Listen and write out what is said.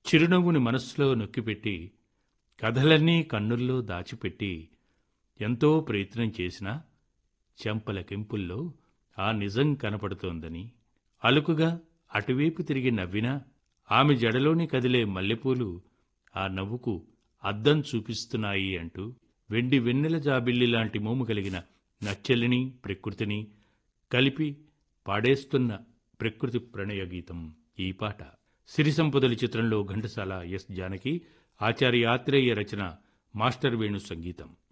చిరునవ్వుని మనస్సులో నొక్కిపెట్టి కథలన్నీ కన్నుల్లో దాచిపెట్టి ఎంతో ప్రయత్నం చేసినా చెంపల కెంపుల్లో ఆ నిజం కనపడుతోందని అలుకుగా అటువైపు తిరిగి నవ్వినా ఆమె జడలోని కదిలే మల్లెపూలు ఆ నవ్వుకు అద్దం చూపిస్తున్నాయి అంటూ వెండి వెన్నెల జాబిల్లి లాంటి మోము కలిగిన నచ్చెలిని ప్రకృతిని కలిపి పాడేస్తున్న ప్రకృతి ప్రణయ గీతం ఈ పాట సిరి సంపదల చిత్రంలో ఘంటసాల ఎస్ జానకి ఆచార్య ఆత్రేయ రచన మాస్టర్ వేణు సంగీతం